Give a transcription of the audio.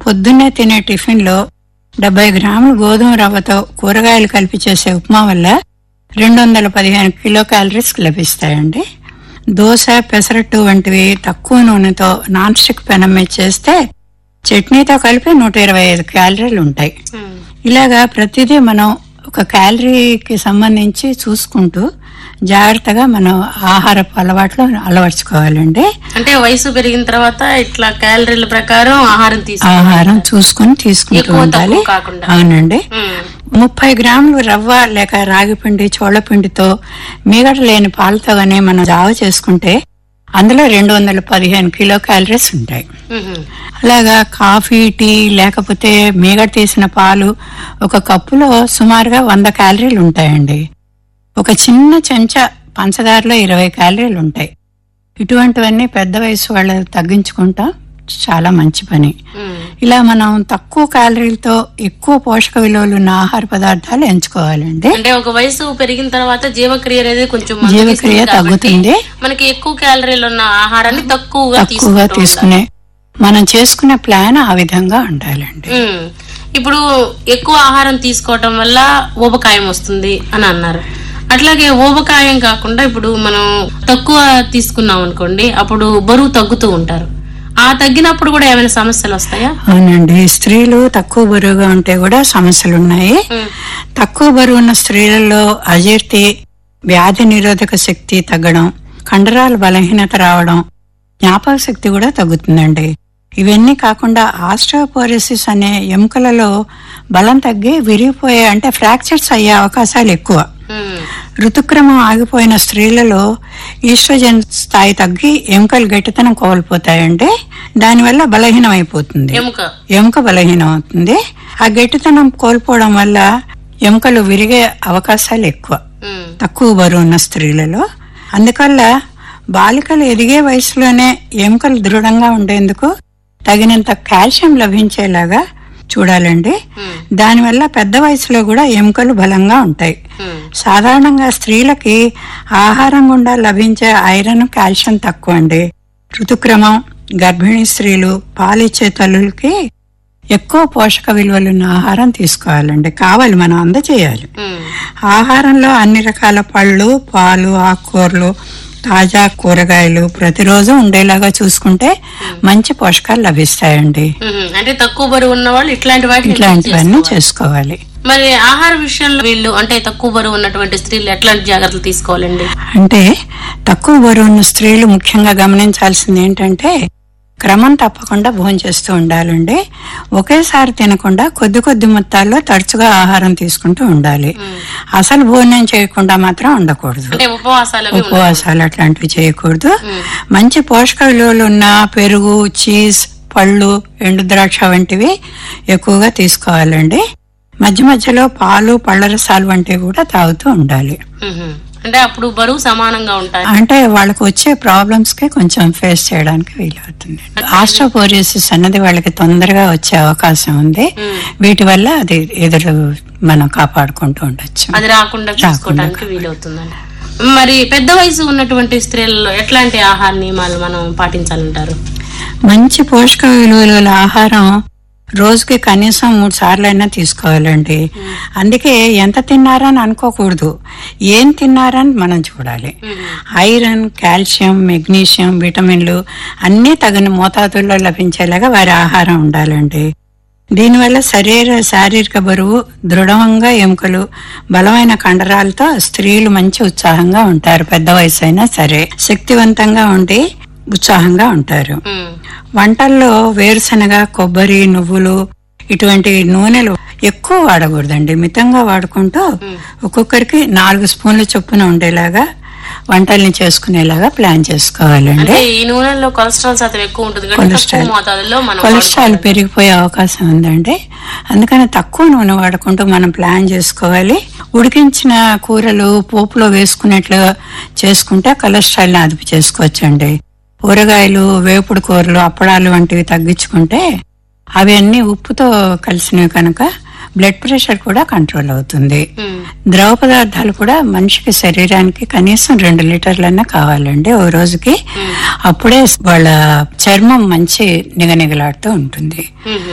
పొద్దున్నే తినే టిఫిన్లో డెబ్బై గ్రాముల గోధుమ రవ్వతో కూరగాయలు కలిపి చేసే ఉప్మా వల్ల రెండు వందల పదిహేను కిలో క్యాలరీస్ లభిస్తాయండి దోశ పెసరట్టు వంటివి తక్కువ నూనెతో నాన్ స్టిక్ పెనం మీద చేస్తే చట్నీతో కలిపి నూట ఇరవై ఐదు క్యాలరీలు ఉంటాయి ఉమ్. ఇలాగా ప్రతిదీ మనం ఒక క్యాలరీకి సంబంధించి చూసుకుంటూ జాగ్రత్తగా మనం ఆహారపు అలవాట్లు అలవర్చుకోవాలండి అంటే వయసు పెరిగిన తర్వాత ఇట్లా క్యాలరీల ప్రకారం ఆహారం తీసుకో ఆహారం చూసుకుని తీసుకుంటూ ఎక్కువ ఉండాలి తక్కువ కాకుండా. అవునండి ఉమ్. ముప్పై గ్రాములు రవ్వ లేక రాగిపిండి చోళపిండితో మీగడ లేని పాలతో గానీ మనం జావ చేసుకుంటే అందులో రెండు వందల పదిహేను కిలో క్యాలరీస్ ఉంటాయి ఉహు. అలాగా కాఫీ టీ లేకపోతే మీగడ తీసిన పాలు ఒక కప్పులో సుమారుగా వంద క్యాలరీలు ఉంటాయండి ఒక చిన్న చెంచా పంచదారలో ఇరవై క్యాలరీలు ఉంటాయి ఇటువంటివన్నీ పెద్ద వయసు వాళ్ళు తగ్గించుకుంటాం చాలా మంచి పని ఉమ్. ఇలా మనం తక్కువ క్యాలరీలతో ఎక్కువ పోషక విలువలు ఉన్న ఆహార పదార్థాలు ఎంచుకోవాలండి అంటే ఒక వయసు పెరిగిన తర్వాత జీవక్రియ అనేది కొంచెం జీవక్రియ మందగిస్తుంది కాబట్టి తగ్గుతుంది మనకి ఎక్కువ క్యాలరీలు ఉన్న ఆహారాన్ని తక్కువగా తక్కువగా తీసుకుంటూ తీసుకునే మనం చేసుకునే ప్లాన్ ఆ విధంగా ఉండాలండి ఉమ్. ఇప్పుడు ఎక్కువ ఆహారం తీసుకోవటం వల్ల ఊబకాయం వస్తుంది అని అన్నారు అట్లాగే ఊబకాయం కాకుండా ఇప్పుడు మనం తక్కువ తీసుకున్నాం అనుకోండి అప్పుడు బరువు తగ్గుతూ ఉంటారు ఆ తగ్గినప్పుడు కూడా ఏమైనా సమస్యలు వస్తాయా అవునండి స్త్రీలు తక్కువ బరువుగా ఉంటే కూడా సమస్యలు ఉన్నాయి ఉమ్. తక్కువ బరువు ఉన్న స్త్రీలలో అజీర్తి వ్యాధి నిరోధక శక్తి తగ్గడం కండరాల బలహీనత రావడం జ్ఞాపక శక్తి కూడా తగ్గుతుందండి ఇవన్నీ కాకుండా ఆస్ట్రోపోరిసిస్ అనే ఎముకలలో బలం తగ్గి విరిగిపోయే అంటే ఫ్రాక్చర్స్ అయ్యే అవకాశాలు ఎక్కువ ఉమ్. ఋతుక్రమం ఆగిపోయిన స్త్రీలలో ఈస్ట్రోజన్ స్థాయి తగ్గి ఎముకలు గట్టితనం కోల్పోతాయండి దానివల్ల బలహీనం అయిపోతుంది ఎముక ఎముక బలహీనం అవుతుంది ఆ గట్టితనం కోల్పోవడం వల్ల ఎముకలు విరిగే అవకాశాలు ఎక్కువ ఉమ్. తక్కువ బరువు ఉన్న స్త్రీలలో అందువల్ల బాలికలు ఎదిగే వయసులోనే ఎముకలు దృఢంగా ఉండేందుకు తగినంత కాల్షియం లభించేలాగా చూడాలండి ఉమ్. దానివల్ల పెద్ద వయసులో కూడా ఎముకలు బలంగా ఉంటాయి ఉమ్. సాధారణంగా స్త్రీలకి ఆహారం గుండా లభించే ఐరన్ కాల్షియం తక్కువ అండి ఋతుక్రమం గర్భిణీ స్త్రీలు పాలిచ్చే తల్లులకి ఎక్కువ పోషక విలువలున్న ఆహారం తీసుకోవాలండి కావాలి మనం అందచేయాలి ఉమ్. ఆహారంలో అన్ని రకాల పళ్ళు పాలు ఆకుకూరలు తాజా కూరగాయలు ప్రతిరోజు ఉండేలాగా చూసుకుంటే మంచి పోషకాలు లభిస్తాయండి ఉమ్. అంటే తక్కువ బరువు ఉన్న వాళ్ళు ఇట్లాంటి వాటిని ఇట్లాంటివన్నీ చేసుకోవాలి మరి ఆహార విషయంలో వీళ్ళు అంటే తక్కువ బరువు ఉన్నటువంటి స్త్రీలు ఎట్లాంటి జాగ్రత్తలు తీసుకోవాలండి అంటే తక్కువ బరువు ఉన్న స్త్రీలు ముఖ్యంగా గమనించాల్సింది ఏంటంటే క్రమం తప్పకుండా భోజనం చేస్తూ ఉండాలండి ఒకేసారి తినకుండా కొద్ది కొద్ది మొత్తాల్లో తరచుగా ఆహారం తీసుకుంటూ ఉండాలి అసలు భోజనం చేయకుండా మాత్రం ఉండకూడదు అంటే ఉపవాసాలు అవి ఉండవు. ఉపవాసాలు అట్లాంటివి చేయకూడదు మంచి పోషక విలువలు ఉన్న పెరుగు చీజ్ పళ్ళు ఎండు ద్రాక్ష వంటివి ఎక్కువగా తీసుకోవాలండి మధ్య మధ్యలో పాలు పళ్ళ రసాలు వంటివి కూడా తాగుతూ ఉండాలి ఉహు. అంటే అప్పుడు బరువు సమానంగా ఉంటాయి అంటే వాళ్ళకి వచ్చే ప్రాబ్లమ్స్ కి కొంచెం ఫేస్ చేయడానికి వీలవుతుంది ఆస్ట్రోపోరిసిస్ అన్నది వాళ్ళకి తొందరగా వచ్చే అవకాశం ఉంది వీటి వల్ల అది ఎదురు మనం కాపాడుకుంటూ ఉండొచ్చు అది రాకుండా చూసుకోవడానికి వీలవుతుందండి మరి పెద్ద వయసు ఉన్నటువంటి స్త్రీలలో ఎట్లాంటి ఆహార నియమాలు మనం పాటించాలంటారు మంచి పోషక విలువల గల ఆహారం రోజుకి కనీసం మూడు సార్లు అయినా తీసుకోవాలండి అందుకే ఎంత తిన్నారని అనుకోకూడదు ఏం తిన్నారని మనం చూడాలి ఐరన్ కాల్షియం మెగ్నీషియం విటమిన్లు అన్నీ తగిన మోతాదుల్లో లభించేలాగా వారి ఆహారం ఉండాలండి దీనివల్ల శరీర శారీరక బరువు దృఢంగా ఎముకలు బలమైన కండరాలతో స్త్రీలు మంచి ఉత్సాహంగా ఉంటారు పెద్ద వయసు అయినా సరే శక్తివంతంగా ఉండి ఉత్సాహంగా ఉంటారు ఉమ్. వంటల్లో వేరుశనగ కొబ్బరి నువ్వులు ఇటువంటి నూనెలు ఎక్కువ వాడకూడదండి మితంగా వాడుకుంటూ ఒక్కొక్కరికి నాలుగు స్పూన్ల చొప్పున ఉండేలాగా వంటల్ని చేసుకునేలాగా ప్లాన్ చేసుకోవాలండి అంటే ఈ నూనెలో కొలెస్ట్రాల్ శాతం ఎక్కువ ఉంటుంది కాబట్టి తక్కువ కొలెస్ట్రాల్ మోతాదులో మనం కొలెస్ట్రాల్ పెరిగిపోయే అవకాశం ఉందండి అందుకని తక్కువ నూనె వాడుకుంటూ మనం ప్లాన్ చేసుకోవాలి ఉడికించిన కూరలు పోపులో వేసుకున్నట్లుగా చేసుకుంటే కొలెస్ట్రాల్ని అదుపు చేసుకోవచ్చండి కూరగాయలు వేపుడు కూరలు అప్పడాలు వంటివి తగ్గించుకుంటే అవి అన్ని ఉప్పుతో కలిసినవి కనుక బ్లడ్ ప్రెషర్ కూడా కంట్రోల్ అవుతుంది ఉమ్. ద్రవ పదార్థాలు కూడా మనిషికి శరీరానికి కనీసం రెండు లీటర్లన్నా కావాలండి ఓ రోజుకి అప్పుడే వాళ్ళ చర్మం మంచి నిగనిగలాడుతూ ఉంటుంది ఉమ్.